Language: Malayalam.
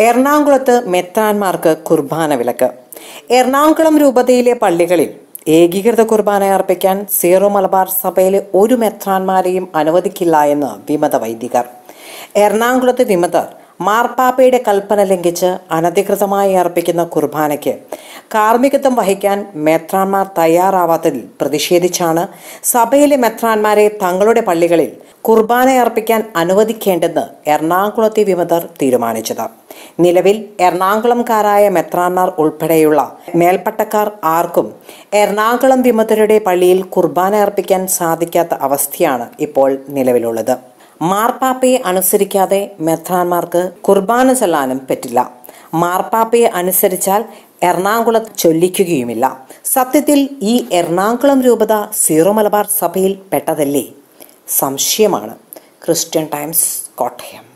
എറണാകുളത്ത് മെത്രാന്മാർക്ക് കുർബാന വിലക്ക് എറണാകുളം രൂപതയിലെ പള്ളികളിൽ ഏകീകൃത കുർബാന അർപ്പിക്കാൻ സീറോ മലബാർ സഭയിലെ ഒരു മെത്രാന്മാരെയും അനുവദിക്കില്ല എന്ന് വിമത വൈദികർ എറണാകുളത്ത് വിമതർ മാർപ്പാപ്പയുടെ കൽപ്പന ലംഘിച്ച് അനധികൃതമായി അർപ്പിക്കുന്ന കുർബാനയ്ക്ക് കാർമ്മികത്വം വഹിക്കാൻ മെത്രാന്മാർ തയ്യാറാവാത്തതിൽ പ്രതിഷേധിച്ചാണ് സഭയിലെ മെത്രാന്മാരെ തങ്ങളുടെ പള്ളികളിൽ കുർബാന അർപ്പിക്കാൻ അനുവദിക്കേണ്ടെന്ന് എറണാകുളത്തെ വിമതർ തീരുമാനിച്ചത് നിലവിൽ എറണാകുളംകാരായ മെത്രാന്മാർ ഉൾപ്പെടെയുള്ള മേൽപ്പട്ടക്കാർ ആർക്കും എറണാകുളം വിമതരുടെ പള്ളിയിൽ കുർബാന അർപ്പിക്കാൻ സാധിക്കാത്ത അവസ്ഥയാണ് ഇപ്പോൾ നിലവിലുള്ളത് മാർപ്പാപ്പയെ അനുസരിക്കാതെ മെത്രാന്മാർക്ക് കുർബാന ചെല്ലാനും പറ്റില്ല മാർപ്പാപ്പയെ അനുസരിച്ചാൽ എറണാകുളത്ത് ചൊല്ലിക്കുകയുമില്ല സത്യത്തിൽ ഈ എറണാകുളം രൂപത സീറോ മലബാർ സഭയിൽ പെട്ടതല്ലേ സംശയമാണ് ക്രിസ്ത്യൻ ടൈംസ് കോട്ടയം